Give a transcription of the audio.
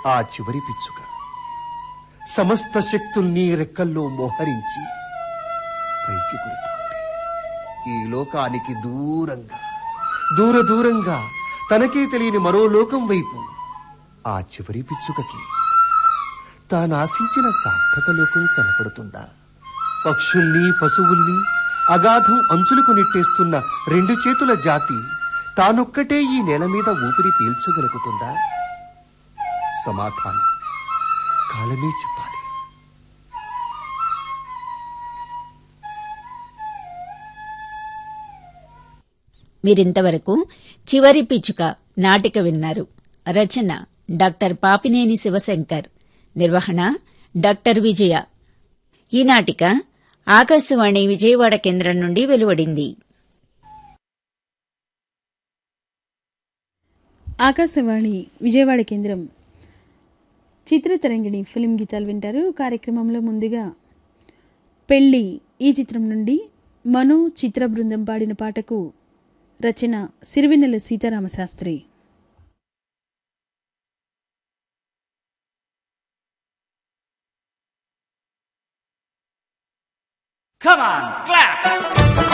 ఆ చివరి పిచ్చుక సమస్త శక్తుల్ని రెక్కల్లో మోహరించి పైకి గురుతోంది ఈ లోకానికి దూరంగా దూర దూరంగా తనకే తెలియని మరో లోకం వైపు ఆ చివరి పిచ్చుకకి తాను ఆశించిన సార్థక లోకం కనపడుతుందా పక్షుల్ని పశువుల్ని అగాధం అంచులకు నెట్టేస్తున్న రెండు చేతుల జాతి తానొక్కటే ఈ నేల మీద ఊపిరి పీల్చగలుగుతుందా సమాధానం కాలమే చెప్పాలి మీరింతవరకు చివరి పిచ్చుక నాటిక విన్నారు రచన డాక్టర్ పాపినేని శివశంకర్ నిర్వహణ డాక్టర్ విజయ ఈ నాటిక ఆకాశవాణి విజయవాడ కేంద్రం నుండి వెలువడింది ఆకాశవాణి విజయవాడ కేంద్రం చిత్రతరంగిణి ఫిలిం గీతాలు వింటారు కార్యక్రమంలో ముందుగా పెళ్ళి ఈ చిత్రం నుండి మను చిత్ర బృందం పాడిన పాటకు రచన Sirivennela Sitaramasastri Come on, clap!